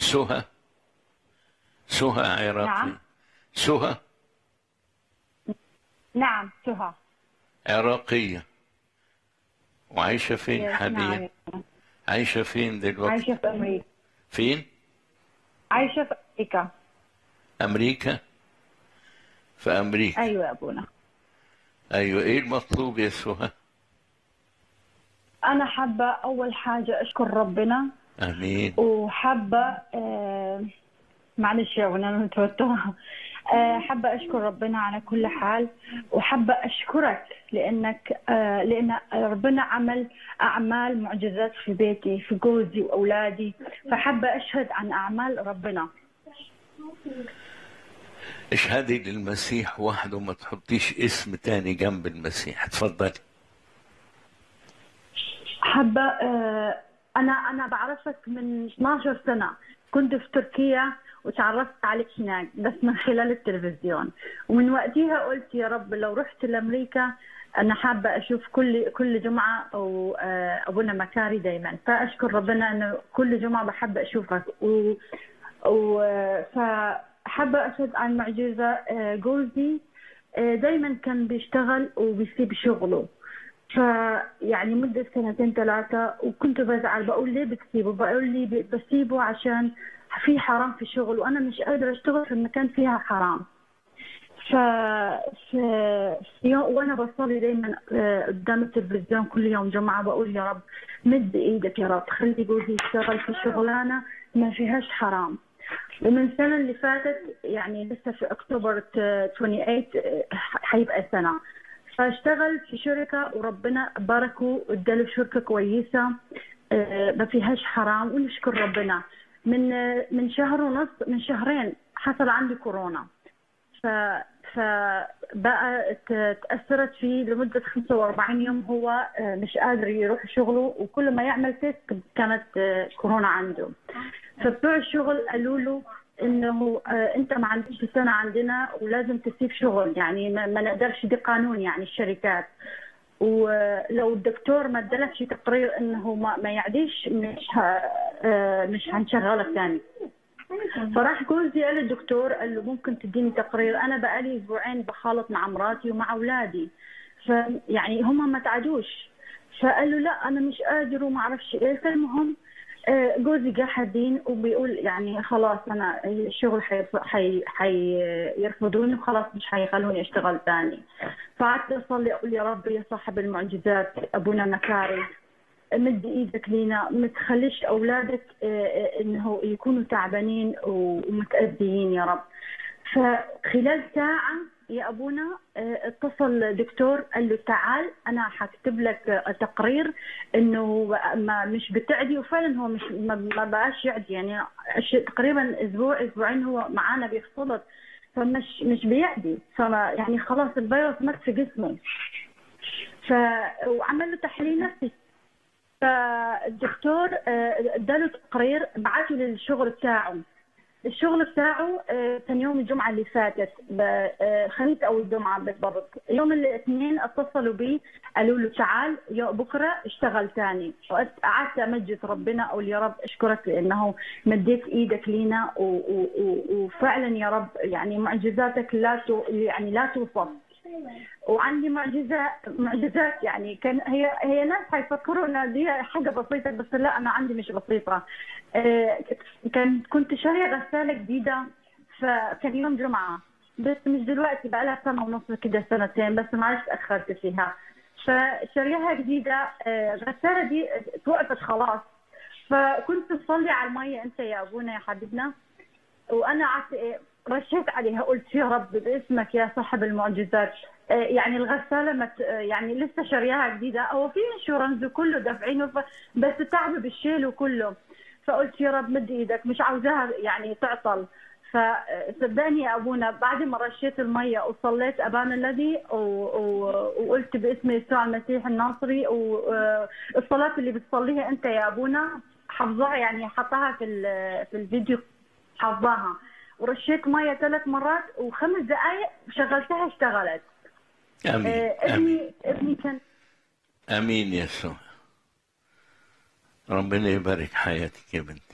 سهى سهى عراقي نعم. سهى نعم سهى عراقية وعايشة فين يس، حاليا نعم. عايشة فين دلوقتي عايشة في أمريكا فين عايشة في أمريكا أمريكا في أمريكا أيوة يا أبونا أيوة إيه المطلوب يا سهى أنا حابة أول حاجة أشكر ربنا آمين وحابة آه معلش يا أبونا أنا متوترة آه حابة أشكر ربنا على كل حال وحابة أشكرك لأنك آه لأن ربنا عمل أعمال معجزات في بيتي في جوزي وأولادي فحابة أشهد عن أعمال ربنا اشهدي للمسيح وحده ما تحطيش اسم تاني جنب المسيح اتفضلي حابة آه، أنا أنا بعرفك من 12 سنة كنت في تركيا وتعرفت عليك هناك بس من خلال التلفزيون ومن وقتها قلت يا رب لو رحت لأمريكا أنا حابة أشوف كل كل جمعة أو آه، أبونا مكاري دايما فأشكر ربنا إنه كل جمعة بحب أشوفك و, و فحابة أشهد عن معجزة آه، جوزي آه، دايما كان بيشتغل وبيسيب شغله فيعني مدة سنتين ثلاثة وكنت بزعل بقول ليه بتسيبه بقول لي ب- بسيبه عشان في حرام في الشغل وأنا مش قادرة أشتغل في مكان فيها حرام ف في في يوم وانا بصلي دايما آه، قدام التلفزيون كل يوم جمعه بقول يا رب مد ايدك يا رب خلي جوزي يشتغل في شغلانه ما فيهاش حرام ومن السنه اللي فاتت يعني لسه في اكتوبر ت- 28 آه، حيبقى سنه فاشتغل في شركه وربنا باركه اداله شركه كويسه آه، ما فيهاش حرام ونشكر ربنا من آه، من شهر ونص من شهرين حصل عندي كورونا ف فبقى ت- تأثرت فيه لمدة 45 يوم هو آه، مش قادر يروح شغله وكل ما يعمل تيست كانت آه، كورونا عنده فبتوع الشغل قالوا له انه آه، انت ما عندكش سنة عندنا ولازم تسيب شغل يعني ما ما نقدرش دي قانون يعني الشركات ولو الدكتور ما ادالكش تقرير انه ما, ما يعديش مش ه... آه، مش هنشغلك ثاني فراح جوزي قال للدكتور قال له ممكن تديني تقرير انا بقالي اسبوعين بخالط مع مراتي ومع اولادي فيعني هم ما تعدوش فقال له لا انا مش قادر وما اعرفش ايه فالمهم آه، جوزي جه حزين وبيقول يعني خلاص انا الشغل حيرف- حي حيرفضوني وخلاص مش حيخلوني اشتغل ثاني فقعدت اصلي اقول يا رب يا صاحب المعجزات ابونا مكاري مد ايدك لينا ما تخليش اولادك آه، آه، انه يكونوا تعبانين ومتاذيين يا رب فخلال ساعه يا ابونا آه، اتصل دكتور قال له تعال انا حكتب لك آه، تقرير انه ما مش بتعدي وفعلا هو مش ما ما بقاش يعدي يعني ش- تقريبا اسبوع اسبوعين هو معانا بيختلط فمش مش بيعدي فما يعني خلاص الفيروس مات في جسمه ف وعمل له تحليل نفسي فالدكتور آه، اداله تقرير بعته للشغل بتاعه الشغل بتاعه آه، كان يوم الجمعة اللي فاتت ب- آه، خميس أو الجمعة بالضبط يوم الاثنين اتصلوا بي قالوا له تعال يو- بكرة اشتغل تاني وقعدت أمجد ربنا أقول يا رب أشكرك لأنه مديت إيدك لينا و- و- و- وفعلا يا رب يعني معجزاتك لا تو- يعني لا توصف وعندي معجزة معجزات يعني كان هي هي ناس حيفكروا ان دي حاجة بسيطة بس لا انا عندي مش بسيطة آه، كان كنت شارية غسالة جديدة فكان يوم جمعة بس مش دلوقتي بقى لها سنة ونص كده سنتين بس معلش تأخرت فيها فشاريها جديدة آه، الغسالة دي توقفت خلاص فكنت تصلي على المية انت يا ابونا يا حبيبنا وانا قعدت إيه، رشيت عليها قلت يا رب باسمك يا صاحب المعجزات آه، يعني الغساله مت يعني لسه شارياها جديده هو في انشورنس وكله دافعينه ف- بس تعب بالشيل وكله فقلت يا رب مد ايدك مش عاوزاها يعني تعطل فصدقني يا ابونا بعد ما رشيت الميه وصليت ابانا الذي و- و- وقلت باسم يسوع المسيح الناصري والصلاه اللي بتصليها انت يا ابونا حافظاها يعني حطها في ال- في الفيديو حافظاها ورشيت ميه ثلاث مرات وخمس دقائق شغلتها اشتغلت امين آه، امين ابني ابني كان امين يسوع ربنا يبارك حياتك يا بنت